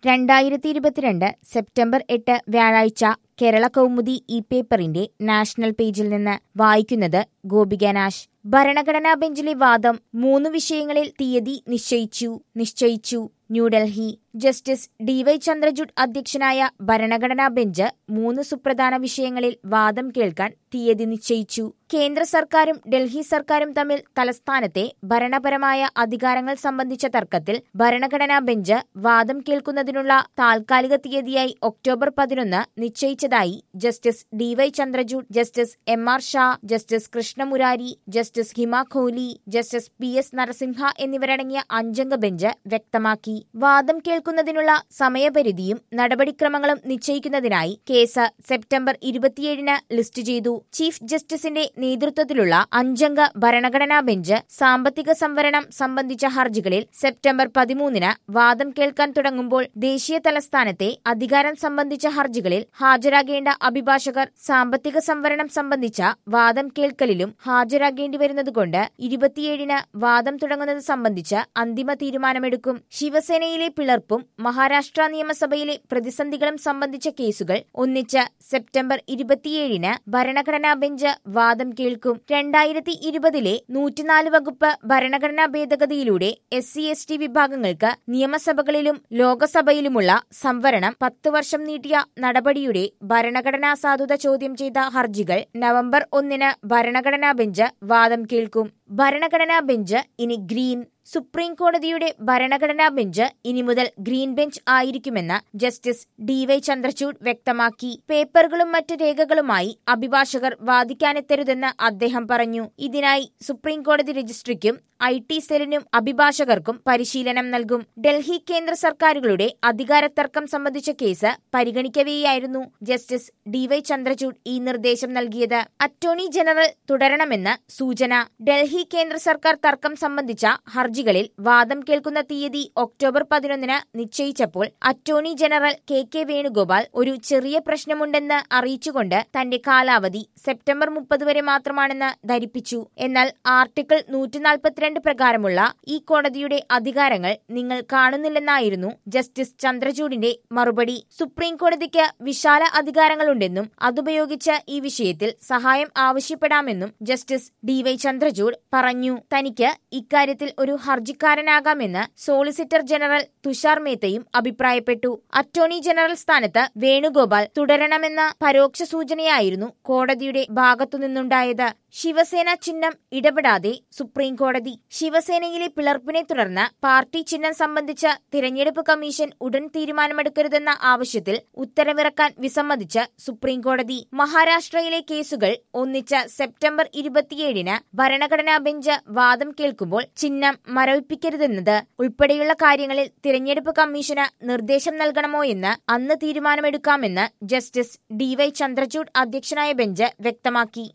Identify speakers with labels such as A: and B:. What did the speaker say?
A: രണ്ടായിരത്തി ഇരുപത്തിരണ്ട് സെപ്റ്റംബർ എട്ട് വ്യാഴാഴ്ച കേരള കൗമുദി ഈ പേപ്പറിന്റെ നാഷണൽ പേജിൽ നിന്ന് വായിക്കുന്നത് ഗോപിക നാശ് ഭരണഘടനാ ബെഞ്ചിലെ വാദം മൂന്ന് വിഷയങ്ങളിൽ തീയതി നിശ്ചയിച്ചു നിശ്ചയിച്ചു ന്യൂഡൽഹി ജസ്റ്റിസ് ഡിവൈ ചന്ദ്രചൂഡ് അധ്യക്ഷനായ ഭരണഘടനാ ബെഞ്ച് മൂന്ന് സുപ്രധാന വിഷയങ്ങളിൽ വാദം കേൾക്കാൻ തീയതി നിശ്ചയിച്ചു കേന്ദ്ര സർക്കാരും ഡൽഹി സർക്കാരും തമ്മിൽ തലസ്ഥാനത്തെ ഭരണപരമായ അധികാരങ്ങൾ സംബന്ധിച്ച തർക്കത്തിൽ ഭരണഘടനാ ബെഞ്ച് വാദം കേൾക്കുന്നതിനുള്ള താൽക്കാലിക തീയതിയായി ഒക്ടോബർ പതിനൊന്ന് നിശ്ചയിച്ചതായി justice D Y Chandrachud justice M R Shah justice Krishnamurari justice Hima Kohli justice P S Narasimha എന്നിവരടങ്ങിയ അഞ്ചംഗ ബെഞ്ച് വ്യക്തമാക്കി വാദം കേൾക്കുന്നതിനുള്ള സമയപരിധിയും നടപടിക്രമങ്ങളും നിശ്ചയിക്കുന്നതിനായി കേസ് സെപ്റ്റംബർ ഇരുപത്തിയേഴിന് ലിസ്റ്റ് ചെയ്തു ചീഫ് ജസ്റ്റിസിന്റെ നേതൃത്വത്തിലുള്ള അഞ്ചംഗ ഭരണഘടനാ ബെഞ്ച് സാമ്പത്തിക സംവരണം സംബന്ധിച്ച ഹർജികളിൽ സെപ്റ്റംബർ പതിമൂന്നിന് വാദം കേൾക്കാൻ തുടങ്ങുമ്പോൾ ദേശീയ തലസ്ഥാനത്തെ അധികാരം സംബന്ധിച്ച ഹർജികളിൽ ഹാജരാകേണ്ട അഭിഭാഷകർ സാമ്പത്തിക സംവരണം സംബന്ധിച്ച വാദം കേൾക്കലിലും ഹാജരാകേണ്ടി വരുന്നതുകൊണ്ട് ഇരുപത്തിയേഴിന് വാദം തുടങ്ങുന്നത് സംബന്ധിച്ച് അന്തിമ തീരുമാനമെടുക്കും ശിവസേനയിലെ പിളർപ്പും മഹാരാഷ്ട്ര നിയമസഭയിലെ പ്രതിസന്ധികളും സംബന്ധിച്ച കേസുകൾ ഒന്നിച്ച് സെപ്റ്റംബർ ഇരുപത്തിയേഴിന് ഭരണഘടനാ ബെഞ്ച് വാദം കേൾക്കും രണ്ടായിരത്തി ഇരുപതിലെ നൂറ്റിനാല് വകുപ്പ് ഭരണഘടനാ ഭേദഗതിയിലൂടെ എസ് സി എസ് ടി വിഭാഗങ്ങൾക്ക് നിയമസഭകളിലും ലോകസഭയിലുമുള്ള സംവരണം പത്ത് വർഷം നീട്ടിയ നടപടിയുടെ ഭരണഘടനാ സാധുത ചോദ്യം ചെയ്ത ഹർജികൾ നവംബർ ഒന്നിന് ഭരണഘടനാ ബെഞ്ച് വാദം കേൾക്കും ഭരണഘടനാ ബെഞ്ച് ഇനി ഗ്രീൻ സുപ്രീം കോടതിയുടെ ഭരണഘടനാ ബെഞ്ച് ഇനി മുതൽ ഗ്രീൻ ബെഞ്ച് ആയിരിക്കുമെന്ന് ജസ്റ്റിസ് ഡിവൈ ചന്ദ്രചൂഡ് വ്യക്തമാക്കി പേപ്പറുകളും മറ്റ് രേഖകളുമായി അഭിഭാഷകർ വാദിക്കാനെത്തരുതെന്ന് അദ്ദേഹം പറഞ്ഞു ഇതിനായി സുപ്രീം കോടതി രജിസ്ട്രിക്കും ഐ ടി സെല്ലിനും അഭിഭാഷകർക്കും പരിശീലനം നൽകും ഡൽഹി കേന്ദ്ര സർക്കാരുകളുടെ അധികാരത്തർക്കം സംബന്ധിച്ച കേസ് പരിഗണിക്കവെയായിരുന്നു ജസ്റ്റിസ് ഡിവൈ ചന്ദ്രചൂഡ് ഈ നിർദ്ദേശം നൽകിയത് അറ്റോർണി ജനറൽ തുടരണമെന്ന് സൂചന ഡൽഹി കേന്ദ്ര സർക്കാർ തർക്കം സംബന്ധിച്ച ഹർജികളിൽ വാദം കേൾക്കുന്ന തീയതി ഒക്ടോബർ പതിനൊന്നിന് നിശ്ചയിച്ചപ്പോൾ attorney general K K Venugopal ഒരു ചെറിയ പ്രശ്നമുണ്ടെന്ന് അറിയിച്ചുകൊണ്ട് തന്റെ കാലാവധി സെപ്റ്റംബർ മുപ്പത് വരെ മാത്രമാണെന്ന് ധരിപ്പിച്ചു എന്നാൽ ആർട്ടിക്കിൾ നൂറ്റിനാൽപ്പത്തിരണ്ട് പ്രകാരമുള്ള ഈ കോടതിയുടെ അധികാരങ്ങൾ നിങ്ങൾ കാണുന്നില്ലെന്നായിരുന്നു ജസ്റ്റിസ് ചന്ദ്രചൂഡിന്റെ മറുപടി സുപ്രീം കോടതിക്ക് വിശാല അധികാരങ്ങളുണ്ടെന്നും അതുപയോഗിച്ച് ഈ വിഷയത്തിൽ സഹായം ആവശ്യപ്പെടാമെന്നും ജസ്റ്റിസ് ഡിവൈ ചന്ദ്രചൂഡ് പറഞ്ഞു തനിക്ക് ഇക്കാര്യത്തിൽ ഒരു ഹർജിക്കാരനാകാമെന്ന് സോളിസിറ്റർ ജനറൽ തുഷാർ മേത്തയും അഭിപ്രായപ്പെട്ടു അറ്റോർണി ജനറൽ സ്ഥാനത്ത് വേണുഗോപാൽ തുടരണമെന്ന പരോക്ഷ സൂചനയായിരുന്നു കോടതിയുടെ ഭാഗത്തുനിന്നുണ്ടായത് ശിവസേന ചിഹ്നം ഇടപെടാതെ സുപ്രീം കോടതി ശിവസേനയിലെ പിളർപ്പിനെ തുടർന്ന് പാർട്ടി ചിഹ്നം സംബന്ധിച്ച തിരഞ്ഞെടുപ്പ് കമ്മീഷൻ ഉടൻ തീരുമാനമെടുക്കരുതെന്ന ആവശ്യത്തിൽ ഉത്തരവിറക്കാൻ വിസമ്മതിച്ച് സുപ്രീം കോടതി മഹാരാഷ്ട്രയിലെ കേസുകൾ ഒന്നിച്ച് സെപ്റ്റംബർ ഇരുപത്തിയേഴിന് ഭരണഘടനാ ബെഞ്ച് വാദം കേൾക്കുമ്പോൾ ചിഹ്നം മരവിപ്പിക്കരുതെന്നത് ഉൾപ്പെടെയുള്ള കാര്യങ്ങളിൽ തിരഞ്ഞെടുപ്പ് കമ്മീഷന് നിർദ്ദേശം നൽകണമോ എന്ന് അന്ന് തീരുമാനമെടുക്കാമെന്ന് ജസ്റ്റിസ് ഡിവൈ ചന്ദ്രചൂഡ് അധ്യക്ഷനായ ബെഞ്ച് വ്യക്തമാക്കി